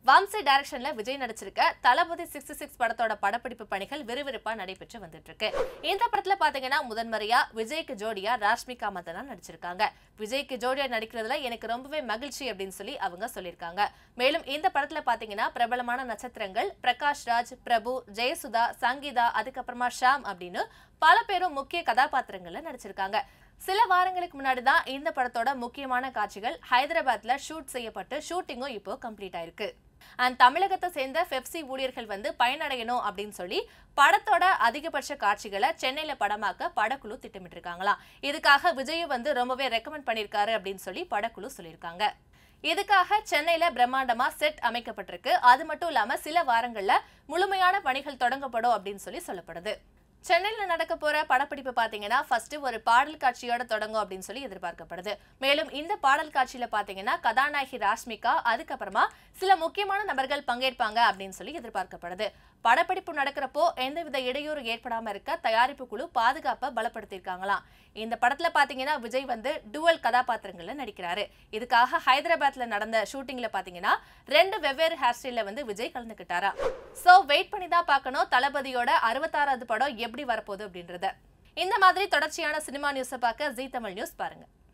வம்சி டைரக்ஷன்ல விஜய் நடிச்சிருக்க Thalapathy sixty six படத்தோட படப்பிடிப்பு பணிகள் விறுவிறுப்பா நடைபெற்று வந்துட்டு இருக்கு இந்த படத்துல பாத்தீங்கன்னா முதன்முறையா விஜய்க்கு ஜோடியா ராஷ்மிகா மந்தனா நடிச்சிருக்காங்க விஜய்க்கு ஜோடியா நடிக்கிறதுல எனக்கு ரொம்பவே மகிழ்ச்சி அப்படின்னு சொல்லி அவங்க சொல்லியிருக்காங்க மேலும் இந்த படத்துல பாத்தீங்கன்னா பிரபலமான நட்சத்திரங்கள் பிரகாஷ் ராஜ் பிரபு ஜெயசுதா சங்கீதா அதுக்கப்புறமா ஷாம் அப்படின்னு பல பேரும் முக்கிய கதாபாத்திரங்கள்ல நடிச்சிருக்காங்க சில வாரங்களுக்கு முன்னாடி தான் இந்த படத்தோட முக்கியமான காட்சிகள் ஹைதராபாத்ல ஷூட் செய்யப்பட்டு ஷூட்டிங்கும் இப்போ கம்ப்ளீட் ஆயிருக்கு அண்ட் தமிழகத்தை சேர்ந்த பெப்சி ஊழியர்கள் வந்து பயனடையணும் அப்படின்னு சொல்லி படத்தோட அதிகபட்ச காட்சிகளை சென்னையில படமாக்க படக்குழு திட்டமிட்டிருக்காங்களாம் இதுக்காக விஜய் வந்து ரொம்பவே ரெக்கமெண்ட் பண்ணியிருக்காரு அப்படின்னு சொல்லி படக்குழு சொல்லியிருக்காங்க இதுக்காக சென்னையில பிரம்மாண்டமா செட் அமைக்கப்பட்டிருக்கு அது மட்டும் இல்லாம சில வாரங்கள்ல முழுமையான பணிகள் தொடங்கப்படும் அப்படின்னு சொல்லி சொல்லப்படுது சென்னையில நடக்க போற படப்பிடிப்பு பாத்தீங்கன்னா ஃபர்ஸ்ட் ஒரு பாடல் காட்சியோட தொடங்கும் அப்படின்னு சொல்லி எதிர்பார்க்கப்படுது மேலும் இந்த பாடல் காட்சியில பாத்தீங்கன்னா கதாநாயகி ராஷ்மிகா அதுக்கப்புறமா சில முக்கியமான நபர்கள் பங்கேற்பாங்க அப்படின்னு சொல்லி எதிர்பார்க்கப்படுது படப்பிடிப்பு நடக்கிறப்போ எந்தவித இடையூறு ஏற்படாம இருக்க தயாரிப்பு குழு பாதுகாப்பை பலப்படுத்தியிருக்காங்களாம் இந்த படத்துல பாத்தீங்கன்னா விஜய் வந்து டுவல் கதாபாத்திரங்கள்ல நடிக்கிறாரு இதுக்காக ஹைதராபாத்ல நடந்த ஷூட்டிங்ல பாத்தீங்கன்னா ரெண்டு வெவ்வேறு ஹேர் ஸ்டைல்ல வந்து விஜய் கலந்துக்கிட்டாரா சோ வெயிட் பண்ணி தான் பார்க்கணும் தளபதியோட அறுபத்தாறாவது படம் எப்படி வரப்போகுது அப்படின்றத இந்த மாதிரி தொடர்ச்சியான சினிமா நியூஸை பார்க்க ஜீ தமிழ் நியூஸ் பாருங்க